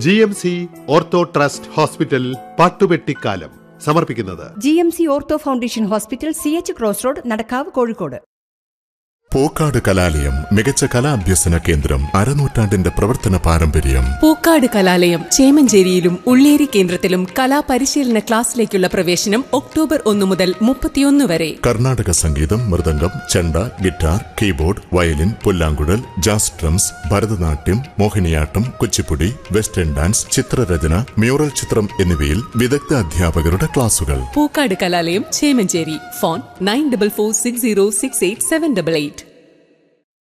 G M C ortho trust hospital പാട്ടുപെട്ടിക്കാലം സമർപ്പിക്കുന്നത് G M C ortho foundation hospital C H cross road Nadakkavu Kozhikode Pookkad Kalalayam മികച്ച കലാഭ്യസന കേന്ദ്രം അരനൂറ്റാണ്ടിന്റെ പ്രവർത്തന പാരമ്പര്യം പൂക്കാട് കലാലയം ചേമഞ്ചേരിയിലും ഉള്ളേരി കേന്ദ്രത്തിലും കലാപരിശീലന ക്ലാസ്സിലേക്കുള്ള പ്രവേശനം ഒക്ടോബർ ഒന്ന് മുതൽ മുപ്പത്തിയൊന്ന് വരെ കർണാടക സംഗീതം mridangam chenda guitar keyboard violin പുല്ലാങ്കുഴൽ jazz drums Bharatanatyam Mohiniyattam Kuchipudi western dance ചിത്രരചന മ്യൂറൽ ചിത്രം എന്നിവയിൽ വിദഗ്ധ അധ്യാപകരുടെ ക്ലാസുകൾ Pookkad Kalalayam Chemancheri phone nine double four six zero six eight seven double eight